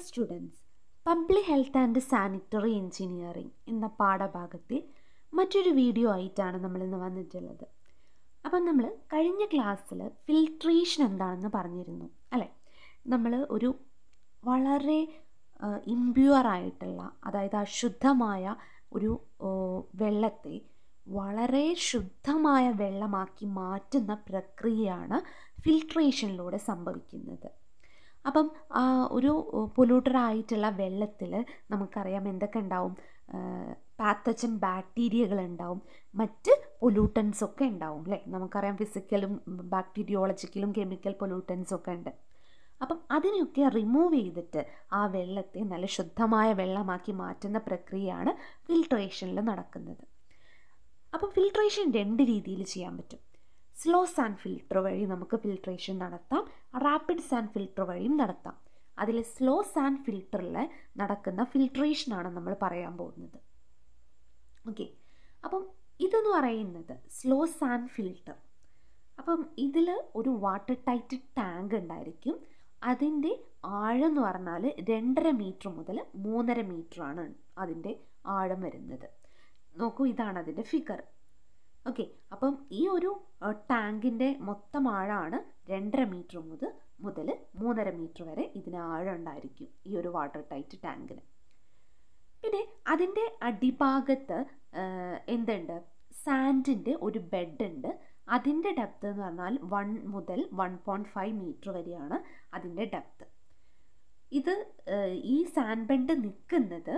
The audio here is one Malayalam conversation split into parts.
students public health and sanitary engineering എന്ന പാഠഭാഗത്തിൽ മറ്റൊരു വീഡിയോ ആയിട്ടാണ് നമ്മളിന്ന് വന്നിട്ടുള്ളത് അപ്പം നമ്മൾ കഴിഞ്ഞ ക്ലാസ്സിൽ ഫിൽട്രേഷൻ എന്താണെന്ന് പറഞ്ഞിരുന്നു അല്ലേ നമ്മൾ ഒരു വളരെ ഇമ്പ്യൂർ ആയിട്ടുള്ള അതായത് അശുദ്ധമായ ഒരു വെള്ളത്തെ വളരെ ശുദ്ധമായ വെള്ളമാക്കി മാറ്റുന്ന പ്രക്രിയയാണ് ഫിൽട്രേഷനിലൂടെ സംഭവിക്കുന്നത് അപ്പം ഒരു പൊല്യൂട്ടഡ് ആയിട്ടുള്ള വെള്ളത്തിൽ നമുക്കറിയാം എന്തൊക്കെ ഉണ്ടാവും പാത്തജൻ ബാക്ടീരിയകൾ ഉണ്ടാവും മറ്റ് പൊല്യൂട്ടൻസ് ഒക്കെ ഉണ്ടാവും അല്ലേ നമുക്കറിയാം ഫിസിക്കലും ബാക്ടീരിയോളജിക്കലും കെമിക്കൽ പൊല്യൂട്ടൻസ് ഒക്കെ ഉണ്ട് അപ്പം അതിനെയൊക്കെ റിമൂവ് ചെയ്തിട്ട് ആ വെള്ളത്തെ നല്ല ശുദ്ധമായ വെള്ളമാക്കി മാറ്റുന്ന പ്രക്രിയയാണ് ഫിൽട്രേഷനിൽ നടക്കുന്നത് അപ്പം ഫിൽട്രേഷൻ രണ്ട് രീതിയിൽ ചെയ്യാൻ പറ്റും സ്ലോ സാൻഡ് ഫിൽട്ടർ വഴി നമുക്ക് ഫിൽട്രേഷൻ നടത്താം റാപ്പിഡ് സാൻഡ് ഫിൽട്ടർ വഴിയും നടത്താം അതിൽ സ്ലോ സാൻഡ് ഫിൽട്ടറിൽ നടക്കുന്ന ഫിൽട്രേഷനാണ് നമ്മൾ പറയാൻ പോകുന്നത് ഓക്കെ അപ്പം ഇതെന്ന് പറയുന്നത് സ്ലോ സാൻഡ് ഫിൽട്ടർ അപ്പം ഇതിൽ ഒരു വാട്ടർ ടൈറ്റ് ടാങ്ക് ഉണ്ടായിരിക്കും അതിൻ്റെ ആഴം എന്ന് പറഞ്ഞാൽ രണ്ടര മീറ്റർ മുതൽ മൂന്നര മീറ്ററാണ് അതിൻ്റെ ആഴം വരുന്നത് നോക്കൂ ഇതാണ് അതിൻ്റെ ഫിഗർ ഓക്കെ അപ്പം ഈ ഒരു ടാങ്കിൻ്റെ മൊത്തം ആഴമാണ് രണ്ടര മീറ്റർ മുതൽ മുതൽ മൂന്നര മീറ്റർ വരെ ഇതിന് ആഴം ഉണ്ടായിരിക്കും ഈ ഒരു വാട്ടർ ടൈറ്റ് ടാങ്കിന് പിന്നെ അതിൻ്റെ അടിഭാഗത്ത് എന്തുണ്ട് സാൻഡിൻ്റെ ഒരു ബെഡ് ഉണ്ട് അതിൻ്റെ ഡെപ്ത് എന്ന് പറഞ്ഞാൽ വൺ മുതൽ വൺ പോയിൻറ്റ് ഫൈവ് മീറ്റർ വരെയാണ് അതിൻ്റെ ഡെപ്ത് ഇത് ഈ സാൻഡ് ബെഡ് നിൽക്കുന്നത്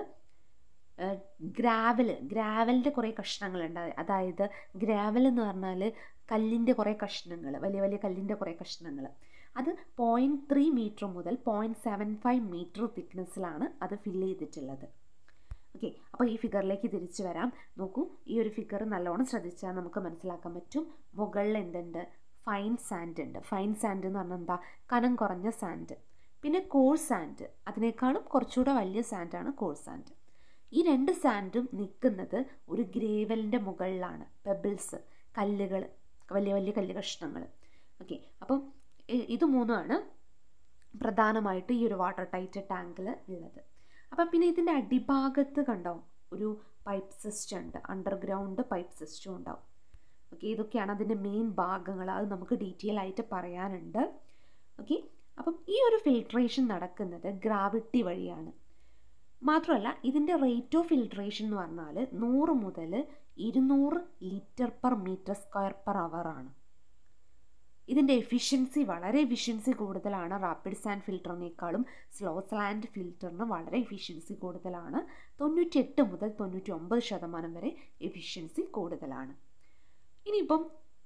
ഗ്രാവൽ ഗ്രാവലിൻ്റെ കുറേ കഷ്ണങ്ങളുണ്ട് അതായത് ഗ്രാവൽ എന്ന് പറഞ്ഞാൽ കല്ലിൻ്റെ കുറേ കഷ്ണങ്ങൾ വലിയ വലിയ കല്ലിൻ്റെ കുറേ കഷ്ണങ്ങൾ അത് പോയിൻറ്റ് ത്രീ മീറ്റർ മുതൽ പോയിൻറ്റ് സെവൻ ഫൈവ് മീറ്റർ തിക്നെസ്സിലാണ് അത് ഫില്ല് ചെയ്തിട്ടുള്ളത് ഓക്കെ അപ്പോൾ ഈ ഫിഗറിലേക്ക് തിരിച്ചു വരാം നോക്കൂ ഈ ഒരു ഫിഗർ നല്ലോണം ശ്രദ്ധിച്ചാൽ നമുക്ക് മനസ്സിലാക്കാൻ പറ്റും മുകളിൽ എന്തുണ്ട് ഫൈൻ സാൻഡ് ഉണ്ട് ഫൈൻ സാൻഡ് എന്ന് പറഞ്ഞാൽ എന്താ കനം കുറഞ്ഞ സാൻഡ് പിന്നെ കോൾ സാൻഡ് അതിനേക്കാളും കുറച്ചുകൂടെ വലിയ സാൻഡാണ് കോൾ സാൻഡ് ഈ രണ്ട് സാൻഡും നിൽക്കുന്നത് ഒരു ഗ്രേവലിൻ്റെ മുകളിലാണ് പെബിൾസ് കല്ലുകൾ വലിയ വലിയ കല്ല് കഷ്ണങ്ങൾ ഓക്കെ അപ്പം ഇത് മൂന്നുമാണ് പ്രധാനമായിട്ട് ഈ ഒരു വാട്ടർ ടൈറ്റ് ടാങ്കിൽ ഉള്ളത് അപ്പം പിന്നെ ഇതിൻ്റെ അടിഭാഗത്ത് കണ്ടോ ഒരു പൈപ്പ് സിസ്റ്റം ഉണ്ട് അണ്ടർഗ്രൗണ്ട് പൈപ്പ് സിസ്റ്റം ഉണ്ടാവും ഓക്കെ ഇതൊക്കെയാണ് അതിൻ്റെ മെയിൻ ഭാഗങ്ങൾ അത് നമുക്ക് ഡീറ്റെയിൽ ആയിട്ട് പറയാനുണ്ട് ഓക്കെ അപ്പം ഈ ഒരു ഫിൽട്രേഷൻ നടക്കുന്നത് ഗ്രാവിറ്റി വഴിയാണ് മാത്രമല്ല ഇതിൻ്റെ റേറ്റ് ഓഫ് ഫിൽട്രേഷൻ എന്ന് പറഞ്ഞാൽ നൂറ് മുതൽ ഇരുന്നൂറ് litre per metre square per hour ആണ് ഇതിൻ്റെ എഫിഷ്യൻസി വളരെ എഫിഷ്യൻസി കൂടുതലാണ് റാപ്പിഡ് സാൻഡ് ഫിൽറ്ററിനേക്കാളും സ്ലോ സാൻഡ് ഫിൽറ്ററിന് വളരെ എഫിഷ്യൻസി കൂടുതലാണ് തൊണ്ണൂറ്റി എട്ട് മുതൽ തൊണ്ണൂറ്റി ഒമ്പത് ശതമാനം വരെ എഫിഷ്യൻസി കൂടുതലാണ് ഇനിയിപ്പം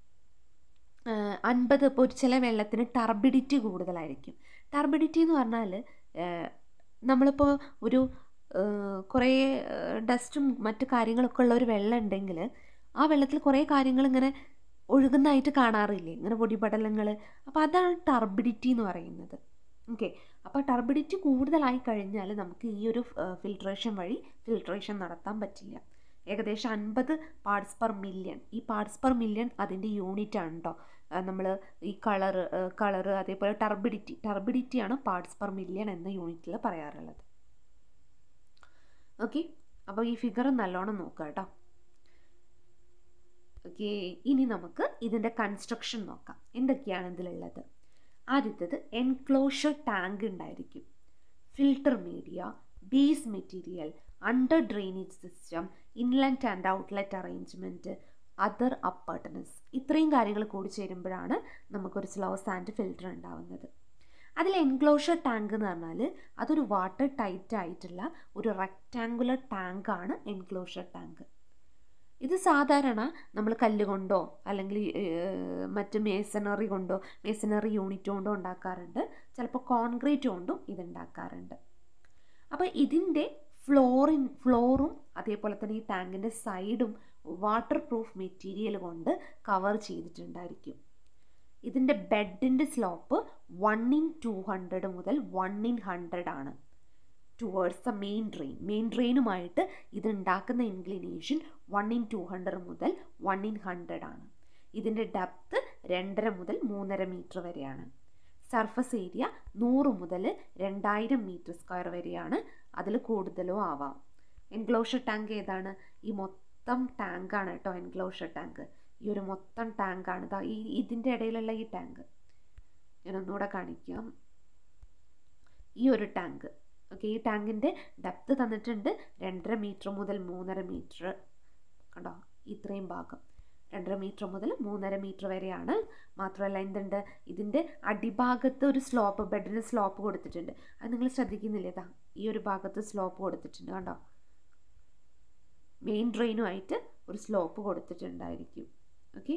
അൻപത് ഇപ്പോൾ ഒരു ചില വെള്ളത്തിന് ടർബിഡിറ്റി കൂടുതലായിരിക്കും ടർബിഡിറ്റി എന്ന് പറഞ്ഞാൽ നമ്മളിപ്പോൾ ഒരു കുറേ ഡസ്റ്റും മറ്റു കാര്യങ്ങളൊക്കെ ഉള്ള ഒരു വെള്ളം ഉണ്ടെങ്കിൽ ആ വെള്ളത്തിൽ കുറേ കാര്യങ്ങൾ ഇങ്ങനെ ഒഴുകുന്നതായിട്ട് കാണാറില്ലേ ഇങ്ങനെ പൊടിപടലങ്ങൾ അപ്പോൾ അതാണ് ടർബിഡിറ്റി എന്ന് പറയുന്നത് ഓക്കെ അപ്പോൾ ടർബിഡിറ്റി കൂടുതലായി കഴിഞ്ഞാൽ നമുക്ക് ഈ ഒരു ഫിൽട്രേഷൻ വഴി ഫിൽട്രേഷൻ നടത്താൻ പറ്റില്ല ഏകദേശം അൻപത് പാർട്സ് പെർ മില്യൺ ഈ പാർട്സ് പെർ മില്യൺ അതിൻ്റെ യൂണിറ്റ് ആണ് കേട്ടോ നമ്മൾ ഈ കളറ് കളറ് അതേപോലെ ടർബിഡിറ്റി ടർബിഡിറ്റിയാണ് പാർട്സ് പെർ മില്യൺ എന്ന യൂണിറ്റിൽ പറയാറുള്ളത് ഓക്കെ അപ്പോൾ ഈ ഫിഗർ നല്ലോണം നോക്കുക കേട്ടോ ഓക്കെ ഇനി നമുക്ക് ഇതിൻ്റെ കൺസ്ട്രക്ഷൻ നോക്കാം എന്തൊക്കെയാണ് ഇതിലുള്ളത് ആദ്യത്തേത് എൻക്ലോഷർ ടാങ്ക് ഉണ്ടായിരിക്കും filter media base material under drainage system inlet and outlet arrangement other appurtenances ഇത്രയും കാര്യങ്ങൾ കൂടി ചേരുമ്പോഴാണ് നമുക്കൊരു സ്ലോ സാൻഡ് ഫിൽറ്റർ ഉണ്ടാവുന്നത് അതിൽ എൻക്ലോഷർ ടാങ്ക് എന്ന് പറഞ്ഞാൽ അതൊരു വാട്ടർ ടൈറ്റ് ആയിട്ടുള്ള ഒരു റെക്റ്റാങ്കുലർ ടാങ്കാണ് എൻക്ലോഷർ ടാങ്ക് ഇത് സാധാരണ നമ്മൾ കല്ല് കൊണ്ടോ അല്ലെങ്കിൽ മറ്റ് മേസണറി കൊണ്ടോ മേസണറി യൂണിറ്റ് കൊണ്ടോ ഉണ്ടാക്കാറുണ്ട് ചിലപ്പോൾ കോൺക്രീറ്റ് കൊണ്ടും ഇത് ഉണ്ടാക്കാറുണ്ട് അപ്പോൾ ഇതിൻ്റെ ഫ്ലോറിൻ ഫ്ലോറും അതേപോലെ തന്നെ ഈ ടാങ്കിൻ്റെ സൈഡും വാട്ടർ പ്രൂഫ് മെറ്റീരിയൽ കൊണ്ട് കവർ ചെയ്തിട്ടുണ്ടായിരിക്കും ഇതിൻ്റെ ബെഡിൻ്റെ slope one in two hundred മുതൽ വൺ ഇൻ ഹൺഡ്രഡ് ആണ് towards the main drain main ഡ്രെയിനുമായിട്ട് ഇത് ഉണ്ടാക്കുന്ന inclination one in two hundred മുതൽ വൺ ഇൻ ഹൺഡ്രഡ് ആണ് ഇതിൻ്റെ ഡെപ്ത് രണ്ടര മുതൽ മൂന്നര മീറ്റർ വരെയാണ് സർഫസ് ഏരിയ നൂറ് മുതൽ രണ്ടായിരം മീറ്റർ സ്ക്വയർ വരെയാണ് അതിൽ കൂടുതലോ ആവാം എൻക്ലോഷർ ടാങ്ക് ഏതാണ് ഈ മൊത്തം ടാങ്കാണ് കേട്ടോ എൻക്ലോഷർ ടാങ്ക് ഈ ഒരു മൊത്തം ടാങ്കാണ് ഇതാ ഈ ഇതിൻ്റെ ഇടയിലുള്ള ഈ ടാങ്ക് ഞാൻ ഒന്നുകൂടെ കാണിക്കാം ഈ ഒരു ടാങ്ക് ഓക്കെ ഈ ടാങ്കിൻ്റെ ഡെപ്ത് തന്നിട്ടുണ്ട് രണ്ടര മീറ്റർ മുതൽ മൂന്നര മീറ്റർ കണ്ടോ ഇത്രയും ഭാഗം രണ്ടര മീറ്റർ മുതൽ മൂന്നര മീറ്റർ വരെയാണ് മാത്രമല്ല എന്തുണ്ട് ഇതിൻ്റെ അടിഭാഗത്ത് ഒരു സ്ലോപ്പ് ബെഡിന് സ്ലോപ്പ് കൊടുത്തിട്ടുണ്ട് അത് നിങ്ങൾ ശ്രദ്ധിക്കുന്നില്ലേ ഇതാ ഈ ഒരു ഭാഗത്ത് സ്ലോപ്പ് കൊടുത്തിട്ടുണ്ട് കണ്ടോ മെയിൻ ഡ്രെയിനുമായിട്ട് ഒരു സ്ലോപ്പ് കൊടുത്തിട്ടുണ്ടായിരിക്കും ഓക്കെ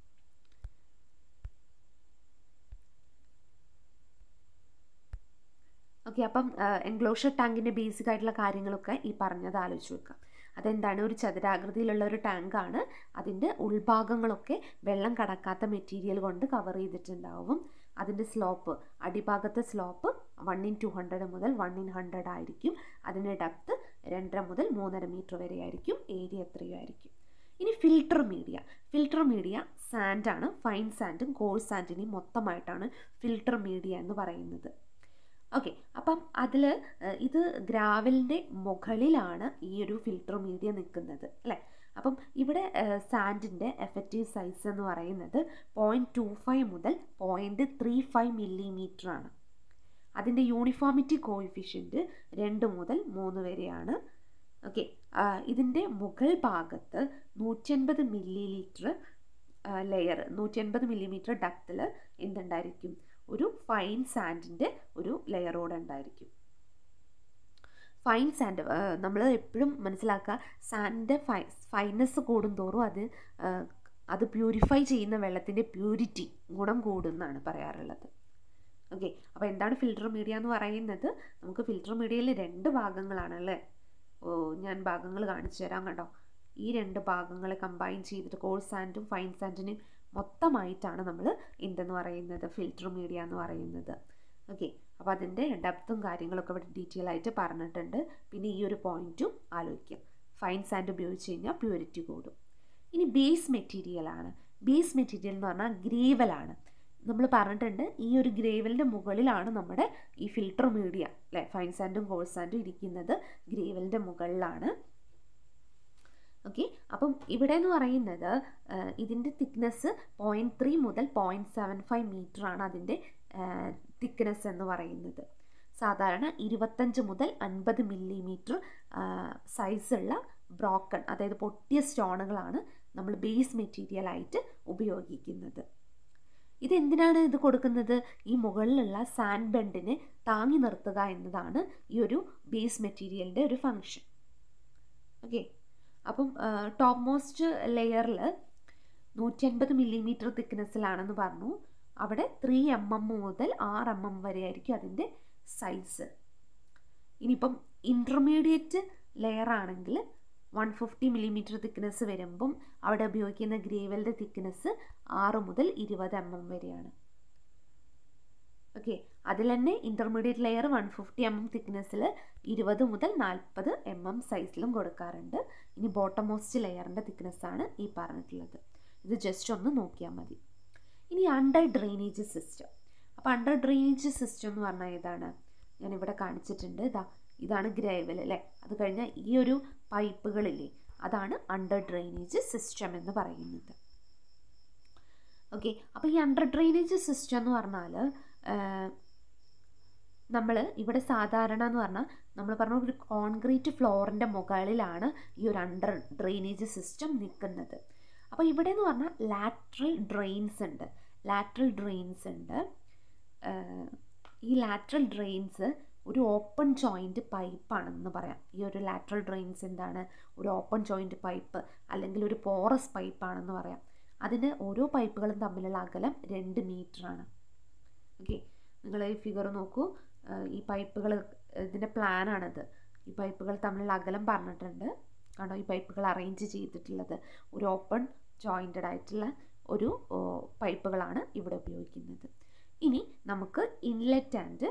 ഓക്കെ അപ്പം എൻക്ലോഷർ ടാങ്കിൻ്റെ ബേസിക് ആയിട്ടുള്ള കാര്യങ്ങളൊക്കെ ഈ പറഞ്ഞത് ആലോചിച്ച് വെക്കാം അതെന്താണ് ഒരു ചതുരാകൃതിയിലുള്ള ഒരു ടാങ്കാണ് അതിൻ്റെ ഉൾഭാഗങ്ങളൊക്കെ വെള്ളം കടക്കാത്ത മെറ്റീരിയൽ കൊണ്ട് കവർ ചെയ്തിട്ടുണ്ടാവും അതിൻ്റെ സ്ലോപ്പ് അടിഭാഗത്തെ slope one in two hundred മുതൽ വൺ ഇൻ ഹൺഡ്രഡ് ആയിരിക്കും അതിൻ്റെ ഡെപ്ത് രണ്ടര മുതൽ മൂന്നര മീറ്റർ വരെ ആയിരിക്കും ഏരിയ എത്രയോ ആയിരിക്കും ഇനി ഫിൽട്ടർ മീഡിയ ഫിൽട്ടർ മീഡിയ സാൻഡാണ് ഫൈൻ സാൻഡും കോഴ്സ് സാൻഡിനെയും മൊത്തമായിട്ടാണ് ഫിൽട്ടർ മീഡിയ എന്ന് പറയുന്നത് ഓക്കെ അപ്പം അതിൽ ഇത് ഗ്രാവലിൻ്റെ മുകളിലാണ് ഈ ഒരു ഫിൽട്ടർ മീഡിയ നിൽക്കുന്നത് അല്ലേ അപ്പം ഇവിടെ സാൻഡിൻ്റെ എഫക്റ്റീവ് സൈസ് എന്ന് പറയുന്നത് പോയിൻറ്റ് ടു ഫൈവ് മുതൽ പോയിൻറ്റ് ത്രീ ഫൈവ് മില്ലിമീറ്റർ ആണ് അതിൻ്റെ യൂണിഫോമിറ്റി കോയിഫിഷ്യൻറ്റ് രണ്ട് മുതൽ മൂന്ന് വരെയാണ് ഓക്കെ ഇതിൻ്റെ മുകൾ ഭാഗത്ത് നൂറ്റൻപത് മില്ലി ലിറ്റർ ലെയർ നൂറ്റൻപത് മില്ലിമീറ്റർ ഡക്തിൽ എന്തുണ്ടായിരിക്കും ഒരു ഫൈൻ സാൻഡിൻ്റെ ഒരു ലെയറോടെ ഉണ്ടായിരിക്കും ഫൈൻ സാൻഡ് നമ്മൾ എപ്പോഴും മനസ്സിലാക്കുക സാൻഡിൻ്റെ ഫൈ ഫൈനസ് കൂടുന്തോറും അത് അത് പ്യൂരിഫൈ ചെയ്യുന്ന വെള്ളത്തിൻ്റെ പ്യൂരിറ്റി ഗുണം കൂടുമെന്നാണ് പറയാറുള്ളത് ഓക്കെ അപ്പോൾ എന്താണ് ഫിൽട്ടർ മീഡിയ എന്ന് പറയുന്നത് നമുക്ക് ഫിൽട്ടർ മീഡിയയിൽ രണ്ട് ഭാഗങ്ങളാണ് അല്ലേ ഓ ഞാൻ ഭാഗങ്ങൾ കാണിച്ചു തരാം കണ്ടോ ഈ രണ്ട് ഭാഗങ്ങളെ കമ്പൈൻ ചെയ്തിട്ട് കോഴ്സ് സാൻഡും ഫൈൻ സാൻഡിനെയും മൊത്തമായിട്ടാണ് നമ്മൾ എന്തെന്ന് പറയുന്നത് ഫിൽട്ടർ മീഡിയ എന്ന് പറയുന്നത് ഓക്കെ അപ്പോൾ അതിൻ്റെ ഡെപ്തും കാര്യങ്ങളൊക്കെ ഇവിടെ ഡീറ്റെയിൽ ആയിട്ട് പറഞ്ഞിട്ടുണ്ട് പിന്നെ ഈ ഒരു പോയിന്റും ആലോചിക്കാം ഫൈൻ സാൻഡ് ഉപയോഗിച്ച് കഴിഞ്ഞാൽ പ്യൂരിറ്റി കൂടും ഇനി ബേസ് മെറ്റീരിയലാണ് ബേസ് മെറ്റീരിയൽ എന്ന് പറഞ്ഞാൽ ഗ്രേവലാണ് നമ്മൾ പറഞ്ഞിട്ടുണ്ട് ഈ ഒരു ഗ്രേവലിൻ്റെ മുകളിലാണ് നമ്മുടെ ഈ ഫിൽട്ടർ മീഡിയ അല്ലേ ഫൈൻ സാൻഡും കോൾ സാൻഡും ഇരിക്കുന്നത് ഗ്രേവലിൻ്റെ മുകളിലാണ് ഓക്കെ അപ്പം ഇവിടെ എന്ന് പറയുന്നത് ഇതിൻ്റെ തിക്നെസ് പോയിൻറ്റ് ത്രീ മുതൽ പോയിൻറ്റ് സെവൻ ഫൈവ് മീറ്റർ ആണ് അതിൻ്റെ തിക്നെസ് എന്ന് പറയുന്നത് സാധാരണ ഇരുപത്തഞ്ച് മുതൽ അൻപത് മില്ലിമീറ്റർ സൈസുള്ള ബ്രോക്കൺ അതായത് പൊട്ടിയ സ്റ്റോണുകളാണ് നമ്മൾ ബേസ് മെറ്റീരിയലായിട്ട് ഉപയോഗിക്കുന്നത് ഇതെന്തിനാണ് ഇത് കൊടുക്കുന്നത് ഈ മുകളിലുള്ള സാൻഡ് ബെൻഡിനെ താങ്ങി നിർത്തുക എന്നതാണ് ഈ ഒരു ബേസ് മെറ്റീരിയലിൻ്റെ ഒരു ഫങ്ഷൻ ഓക്കെ അപ്പം ടോപ്പ് മോസ്റ്റ് ലെയറിൽ നൂറ്റി അൻപത് മില്ലിമീറ്റർ തിക്നെസ്സിലാണെന്ന് പറഞ്ഞു അവിടെ ത്രീ എം എം മുതൽ ആറ് എം എം വരെ ആയിരിക്കും അതിൻ്റെ സൈസ് ഇനിയിപ്പം ഇൻ്റർമീഡിയറ്റ് ലെയർ ആണെങ്കിൽ വൺ ഫിഫ്റ്റി മില്ലിമീറ്റർ തിക്നെസ് വരുമ്പം അവിടെ ഉപയോഗിക്കുന്ന ഗ്രേവലിൻ്റെ തിക്നെസ് ആറ് മുതൽ ഇരുപത് എം എം വരെയാണ് ഓക്കെ അതിൽ തന്നെ intermediate layer one fifty M M തിക്നെസ്സിൽ ഇരുപത് മുതൽ നാൽപ്പത് എം എം സൈസിലും കൊടുക്കാറുണ്ട് ഇനി ബോട്ടം മോസ്റ്റ് ലെയറിൻ്റെ തിക്നെസ്സാണ് ഈ പറഞ്ഞിട്ടുള്ളത് ഇത് ജസ്റ്റ് ഒന്ന് നോക്കിയാൽ മതി ഇനി അണ്ടർ ഡ്രെയിനേജ് സിസ്റ്റം അപ്പോൾ അണ്ടർ ഡ്രെയിനേജ് സിസ്റ്റം എന്ന് പറഞ്ഞാൽ ഏതാണ് ഞാനിവിടെ കാണിച്ചിട്ടുണ്ട് ഇതാ ഇതാണ് ഗ്രേവൽ അല്ലേ അത് കഴിഞ്ഞാൽ ഈ ഒരു പൈപ്പുകളില്ലേ അതാണ് അണ്ടർ ഡ്രെയിനേജ് സിസ്റ്റം എന്ന് പറയുന്നത് ഓക്കെ അപ്പോൾ ഈ അണ്ടർ ഡ്രെയിനേജ് സിസ്റ്റം എന്ന് പറഞ്ഞാൽ നമ്മൾ ഇവിടെ സാധാരണ എന്ന് പറഞ്ഞാൽ നമ്മൾ പറഞ്ഞ ഒരു കോൺക്രീറ്റ് ഫ്ലോറിൻ്റെ മുകളിലാണ് ഈ ഒരു അണ്ടർ ഡ്രെയിനേജ് സിസ്റ്റം നിൽക്കുന്നത് അപ്പോൾ ഇവിടെ എന്ന് പറഞ്ഞാൽ ലാറ്ററൽ ഡ്രെയിൻസ് ഉണ്ട് ലാറ്ററൽ ഡ്രെയിൻസ് ഉണ്ട് ഈ ലാറ്ററൽ ഡ്രെയിൻസ് ഒരു ഓപ്പൺ ജോയിൻറ്റ് പൈപ്പാണെന്ന് പറയാം ഈ ഒരു ലാറ്ററൽ ഡ്രെയിൻസ് എന്താണ് ഒരു ഓപ്പൺ ജോയിൻറ്റ് പൈപ്പ് അല്ലെങ്കിൽ ഒരു പോറസ് പൈപ്പാണെന്ന് പറയാം അതിന് ഓരോ പൈപ്പുകളും തമ്മിലുള്ള അകലം രണ്ട് ആണ് ഓക്കെ നിങ്ങൾ ഈ ഫിഗർ നോക്കൂ ഈ പൈപ്പുകൾ ഇതിൻ്റെ പ്ലാനാണിത് ഈ പൈപ്പുകൾ തമ്മിലുള്ള അകലം പറഞ്ഞിട്ടുണ്ട് കണ്ടോ ഈ പൈപ്പുകൾ അറേഞ്ച് ചെയ്തിട്ടുള്ളത് ഒരു ഓപ്പൺ ജോയിൻറ്റഡ് ആയിട്ടുള്ള ഒരു പൈപ്പുകളാണ് ഇവിടെ ഉപയോഗിക്കുന്നത് ഇനി നമുക്ക് inlet and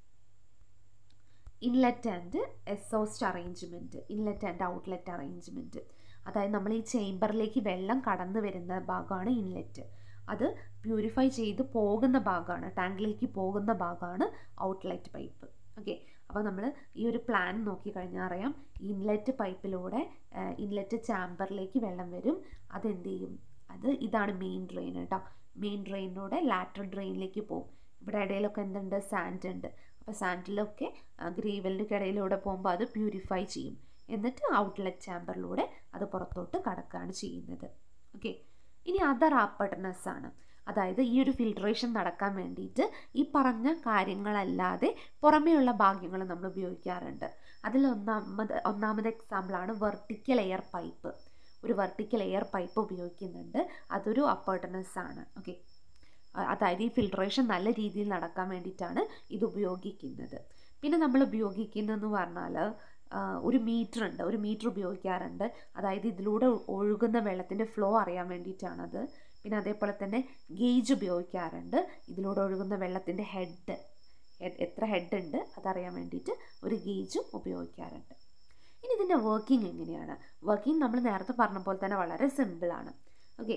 inlet and exhaust arrangement inlet and outlet arrangement അതായത് നമ്മൾ ഈ ചേംബറിലേക്ക് വെള്ളം കടന്നു വരുന്ന ഭാഗമാണ് ഇൻലെറ്റ് അത് പ്യൂരിഫൈ ചെയ്ത് പോകുന്ന ഭാഗമാണ് ടാങ്കിലേക്ക് പോകുന്ന ഭാഗമാണ് ഔട്ട്ലെറ്റ് പൈപ്പ് ഓക്കെ അപ്പോൾ നമ്മൾ ഈ ഒരു പ്ലാൻ നോക്കിക്കഴിഞ്ഞാൽ അറിയാം ഇൻലെറ്റ് പൈപ്പിലൂടെ ഇൻലെറ്റ് ചാമ്പറിലേക്ക് വെള്ളം വരും അതെന്ത് ചെയ്യും അത് ഇതാണ് മെയിൻ ഡ്രെയിൻ കേട്ടോ മെയിൻ ഡ്രെയിനിലൂടെ ലാറ്ററൽ ഡ്രെയിനിലേക്ക് പോകും ഇവിടെ ഇടയിലൊക്കെ എന്തുണ്ട് സാൻഡ് ഉണ്ട് അപ്പോൾ സാൻഡിലൊക്കെ ഗ്രേവലിൻ്റെ ഇടയിലൂടെ പോകുമ്പോൾ അത് പ്യൂരിഫൈ ചെയ്യും എന്നിട്ട് ഔട്ട്ലെറ്റ് ചാമ്പറിലൂടെ അത് പുറത്തോട്ട് കടക്കുകയാണ് ചെയ്യുന്നത് ഓക്കെ ഇനി അതർ ആപ്പർട്ടനസ് ആണ് അതായത് ഈ ഒരു ഫിൽട്രേഷൻ നടക്കാൻ വേണ്ടിയിട്ട് ഈ പറഞ്ഞ കാര്യങ്ങളല്ലാതെ പുറമേയുള്ള ഭാഗ്യങ്ങൾ നമ്മൾ ഉപയോഗിക്കാറുണ്ട് അതിൽ ഒന്നാമത് ഒന്നാമത് എക്സാമ്പിളാണ് വെർട്ടിക്കൽ എയർ പൈപ്പ് ഒരു വെർട്ടിക്കൽ എയർ പൈപ്പ് ഉപയോഗിക്കുന്നുണ്ട് അതൊരു അപ്പർട്ടനസ് ആണ് ഓക്കെ അതായത് ഈ ഫിൽട്രേഷൻ നല്ല രീതിയിൽ നടക്കാൻ വേണ്ടിയിട്ടാണ് ഇത് ഉപയോഗിക്കുന്നത് പിന്നെ നമ്മൾ ഉപയോഗിക്കുന്നതെന്ന് പറഞ്ഞാൽ ഒരു മീറ്റർ ഉണ്ട് ഒരു മീറ്റർ ഉപയോഗിക്കാറുണ്ട് അതായത് ഇതിലൂടെ ഒഴുകുന്ന വെള്ളത്തിൻ്റെ ഫ്ലോ അറിയാൻ വേണ്ടിയിട്ടാണത് പിന്നെ അതേപോലെ തന്നെ ഗേജ് ഉപയോഗിക്കാറുണ്ട് ഇതിലൂടെ ഒഴുകുന്ന വെള്ളത്തിൻ്റെ ഹെഡ് എത്ര ഹെഡ് ഉണ്ട് അതറിയാൻ വേണ്ടിയിട്ട് ഒരു ഗേജും ഉപയോഗിക്കാറുണ്ട് ഇനി ഇതിൻ്റെ വർക്കിംഗ് എങ്ങനെയാണ് വർക്കിംഗ് നമ്മൾ നേരത്തെ പറഞ്ഞ പോലെ തന്നെ വളരെ സിമ്പിളാണ് ഓക്കെ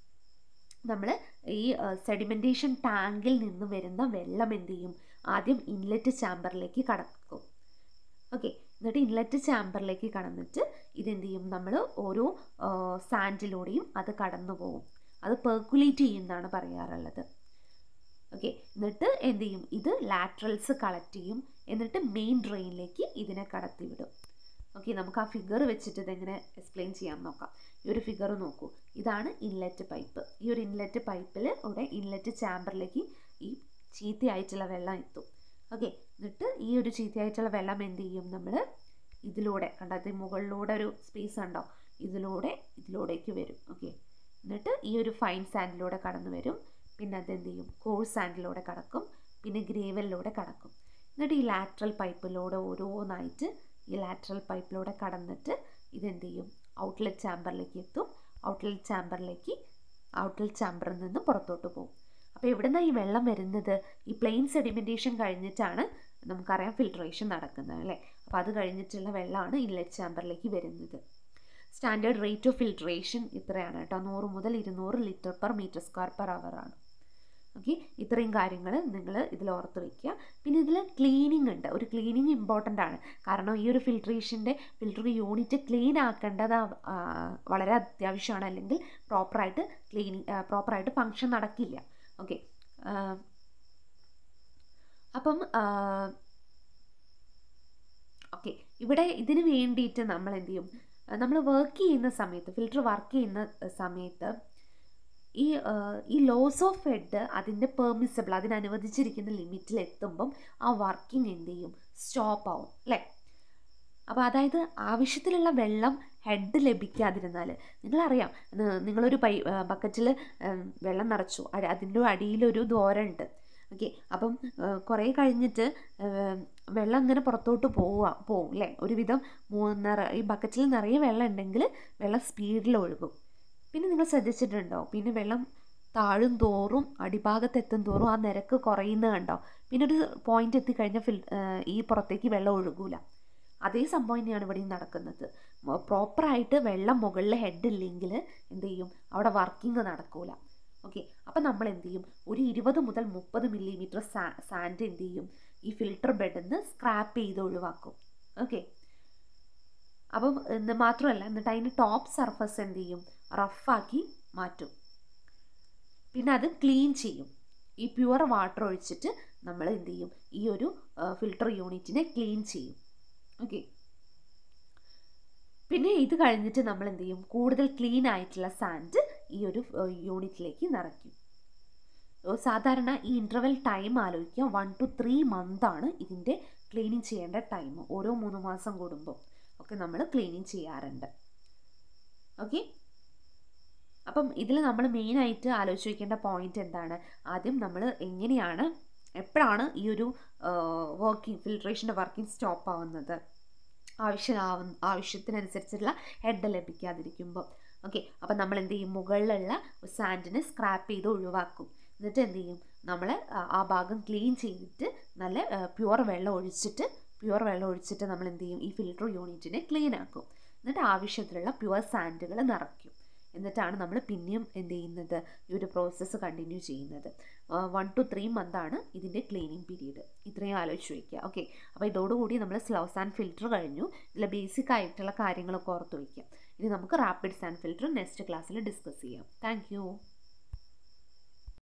നമ്മൾ ഈ സെഡിമെൻറ്റേഷൻ ടാങ്കിൽ നിന്ന് വരുന്ന വെള്ളം എന്ത് ചെയ്യും ആദ്യം ഇൻലെറ്റ് ചാമ്പറിലേക്ക് കടക്കും ഓക്കെ എന്നിട്ട് ഇൻലെറ്റ് ചാമ്പറിലേക്ക് കടന്നിട്ട് ഇതെന്ത് ചെയ്യും നമ്മൾ ഓരോ സാൻഡിലൂടെയും അത് കടന്നു പോകും അത് പെർക്കുലേറ്റ് ചെയ്യുന്നതാണ് പറയാറുള്ളത് ഓക്കെ എന്നിട്ട് എന്ത് ചെയ്യും ഇത് ലാറ്ററൽസ് കളക്ട് ചെയ്യും എന്നിട്ട് മെയിൻ ഡ്രെയിനിലേക്ക് ഇതിനെ കടത്തി വിടും ഓക്കെ നമുക്ക് ആ ഫിഗർ വെച്ചിട്ട് ഇതെങ്ങനെ എക്സ്പ്ലെയിൻ ചെയ്യാൻ നോക്കാം ഈ ഒരു ഫിഗർ നോക്കൂ ഇതാണ് ഇൻലെറ്റ് പൈപ്പ് ഈ ഒരു ഇൻലെറ്റ് പൈപ്പിൽ ഇവിടെ ഇൻലെറ്റ് ചാമ്പറിലേക്ക് ഈ ചീത്തയായിട്ടുള്ള വെള്ളം എത്തും ഓക്കെ എന്നിട്ട് ഈ ഒരു ചീത്തയായിട്ടുള്ള വെള്ളം എന്ത് ചെയ്യും നമ്മൾ ഇതിലൂടെ കണ്ടത് മുകളിലൂടെ ഒരു സ്പേസ് ഉണ്ടോ ഇതിലൂടെ ഇതിലൂടേക്ക് വരും ഓക്കെ എന്നിട്ട് ഈ ഒരു ഫൈൻ സാൻഡിലൂടെ കടന്നു വരും പിന്നെ അതെന്ത് ചെയ്യും കോഴ്സ് സാൻഡിലൂടെ കടക്കും പിന്നെ ഗ്രേവലിലൂടെ കടക്കും എന്നിട്ട് ഈ ലാറ്ററൽ പൈപ്പിലൂടെ ഓരോന്നായിട്ട് ഈ ലാറ്ററൽ പൈപ്പിലൂടെ കടന്നിട്ട് ഇതെന്ത് ചെയ്യും ഔട്ട്ലെറ്റ് ചാമ്പറിലേക്ക് എത്തും ഔട്ട്ലെറ്റ് ചാമ്പറിലേക്ക് ഔട്ട്ലെറ്റ് ചാമ്പറിൽ നിന്ന് പുറത്തോട്ട് പോകും അപ്പോൾ എവിടെ നിന്നാണ് ഈ വെള്ളം വരുന്നത് ഈ പ്ലെയിൻ സെഡിമെൻറ്റേഷൻ കഴിഞ്ഞിട്ടാണ് നമുക്കറിയാം ഫിൽട്രേഷൻ നടക്കുന്നത് അല്ലേ അപ്പോൾ അത് കഴിഞ്ഞിട്ടുള്ള വെള്ളമാണ് ഇൻലെറ്റ് ചാമ്പറിലേക്ക് വരുന്നത് സ്റ്റാൻഡേർഡ് റേറ്റ് ഓഫ് ഫിൽട്രേഷൻ ഇത്രയാണ് കേട്ടോ നൂറ് മുതൽ ഇരുന്നൂറ് litre per metre square per hour ആണ് ഓക്കെ ഇത്രയും കാര്യങ്ങൾ നിങ്ങൾ ഇതിൽ ഓർത്ത് വയ്ക്കുക പിന്നെ ഇതിൽ ക്ലീനിങ് ഉണ്ട് ഒരു ക്ലീനിങ് ഇമ്പോർട്ടൻ്റ് ആണ് കാരണം ഈ ഒരു ഫിൽട്രേഷൻ്റെ ഫിൽട്ടർ യൂണിറ്റ് ക്ലീൻ ആക്കേണ്ടത് വളരെ അത്യാവശ്യമാണ് അല്ലെങ്കിൽ പ്രോപ്പറായിട്ട് ക്ലീനിങ് പ്രോപ്പറായിട്ട് ഫങ്ഷൻ നടക്കില്ല ഓക്കെ അപ്പം ഓക്കെ ഇവിടെ ഇതിന് വേണ്ടിയിട്ട് നമ്മൾ എന്ത് ചെയ്യും നമ്മൾ വർക്ക് ചെയ്യുന്ന സമയത്ത് ഫിൽറ്റർ വർക്ക് ചെയ്യുന്ന സമയത്ത് ഈ ഈ ലോസ് ഓഫ് ഹെഡ് അതിൻ്റെ പെർമിസിബിൾ അതിനനുവദിച്ചിരിക്കുന്ന ലിമിറ്റിൽ എത്തുമ്പം ആ വർക്കിംഗ് എന്ത് ചെയ്യും സ്റ്റോപ്പ് ആവും അല്ലേ അപ്പോൾ അതായത് ആവശ്യത്തിലുള്ള വെള്ളം ഹെഡ് ലഭിക്കാതിരുന്നാൽ നിങ്ങളറിയാം നിങ്ങളൊരു പൈ ബക്കറ്റിൽ വെള്ളം നിറച്ചു അതിൻ്റെ അടിയിലൊരു ദ്വാരമുണ്ട് ഓക്കെ അപ്പം കുറേ കഴിഞ്ഞിട്ട് വെള്ളം ഇങ്ങനെ പുറത്തോട്ട് പോവുക പോവും അല്ലേ ഒരുവിധം നിറ ഈ ബക്കറ്റിൽ നിറയെ വെള്ളം ഉണ്ടെങ്കിൽ വെള്ളം സ്പീഡിൽ ഒഴുകും പിന്നെ നിങ്ങൾ ശ്രദ്ധിച്ചിട്ടുണ്ടോ പിന്നെ വെള്ളം താഴും തോറും അടിഭാഗത്തെത്തും തോറും ആ നിരക്ക് കുറയുന്നത് കണ്ടോ പിന്നെ ഒരു പോയിന്റ് എത്തിക്കഴിഞ്ഞാൽ ഫിൽ ഈ പുറത്തേക്ക് വെള്ളം ഒഴുകൂല അതേ സംഭവം തന്നെയാണ് ഇവിടെയും നടക്കുന്നത് പ്രോപ്പറായിട്ട് വെള്ളം മുകളിൽ ഹെഡ് ഇല്ലെങ്കിൽ എന്ത് ചെയ്യും അവിടെ വർക്കിംഗ് നടക്കൂല ഓക്കെ അപ്പം നമ്മൾ എന്ത് ചെയ്യും ഒരു ഇരുപത് മുതൽ മുപ്പത് മില്ലിമീറ്റർ സാ സാൻഡ് എന്ത് ചെയ്യും ഈ ഫിൽട്ടർ ബെഡിൽ നിന്ന് സ്ക്രാപ്പ് ചെയ്ത് ഒഴിവാക്കും ഓക്കെ അപ്പം എന്ന് മാത്രമല്ല എന്നിട്ട് അതിന് ടോപ്പ് സർഫസ് എന്ത് ചെയ്യും റഫാക്കി മാറ്റും പിന്നെ അത് ക്ലീൻ ചെയ്യും ഈ പ്യുവർ വാട്ടർ ഒഴിച്ചിട്ട് നമ്മൾ എന്ത് ചെയ്യും ഈ ഒരു ഫിൽട്ടർ യൂണിറ്റിനെ ക്ലീൻ ചെയ്യും ഓക്കെ പിന്നെ ഇത് കഴിഞ്ഞിട്ട് നമ്മൾ എന്ത് ചെയ്യും കൂടുതൽ ക്ലീൻ ആയിട്ടുള്ള സാൻഡ് ഈ ഒരു യൂണിറ്റിലേക്ക് നിറയ്ക്കും സാധാരണ ഈ ഇൻ്റർവെൽ ടൈം ആലോചിക്കുക വൺ ടു ത്രീ മന്ത് ആണ് ഇതിൻ്റെ ക്ലീനിങ് ചെയ്യേണ്ട ടൈം ഓരോ മൂന്ന് മാസം കൂടുമ്പോൾ ഒക്കെ നമ്മൾ ക്ലീനിങ് ചെയ്യാറുണ്ട് ഓക്കെ അപ്പം ഇതിൽ നമ്മൾ മെയിനായിട്ട് ആലോചിച്ച് വയ്ക്കേണ്ട പോയിന്റ് എന്താണ് ആദ്യം നമ്മൾ എങ്ങനെയാണ് എപ്പോഴാണ് ഈ ഒരു വർക്കിംഗ് ഫിൽട്രേഷൻ്റെ വർക്കിംഗ് സ്റ്റോപ്പ് ആവുന്നത് ആവശ്യമാവുന്ന ആവശ്യത്തിനനുസരിച്ചുള്ള ഹെഡ് ലഭിക്കാതിരിക്കുമ്പോൾ ഓക്കെ അപ്പം നമ്മൾ എന്ത് ചെയ്യും മുകളിലുള്ള സാൻഡിനെ സ്ക്രാപ്പ് ചെയ്ത് ഒഴിവാക്കും എന്നിട്ട് എന്ത് ചെയ്യും നമ്മൾ ആ ഭാഗം ക്ലീൻ ചെയ്തിട്ട് നല്ല പ്യുവർ വെള്ളം ഒഴിച്ചിട്ട് പ്യുവർ വെള്ളം ഒഴിച്ചിട്ട് നമ്മൾ എന്ത് ചെയ്യും ഈ ഫിൽട്ടർ യൂണിറ്റിനെ ക്ലീൻ ആക്കും എന്നിട്ട് ആവശ്യത്തിലുള്ള പ്യുവർ സാൻഡുകൾ നിറയ്ക്കും എന്നിട്ടാണ് നമ്മൾ പിന്നെയും എന്ത് ചെയ്യുന്നത് ഈ ഒരു പ്രോസസ്സ് കണ്ടിന്യൂ ചെയ്യുന്നത് വൺ ടു ത്രീ മന്താണ് ഇതിൻ്റെ ക്ലീനിങ് പീരീഡ് ഇത്രയും ആലോചിച്ച് വയ്ക്കുക ഓക്കെ അപ്പോൾ ഇതോടുകൂടി നമ്മൾ സ്ലൗസ് ആൻഡ് ഫിൽറ്റർ കഴിഞ്ഞു ഇതിലെ ബേസിക് ആയിട്ടുള്ള കാര്യങ്ങളൊക്കെ ഓർത്ത് വയ്ക്കുക ഇനി നമുക്ക് റാപ്പിഡ് സാൻഡ് ഫിൽറ്റർ നെക്സ്റ്റ് ക്ലാസ്സിൽ ഡിസ്കസ് ചെയ്യാം താങ്ക്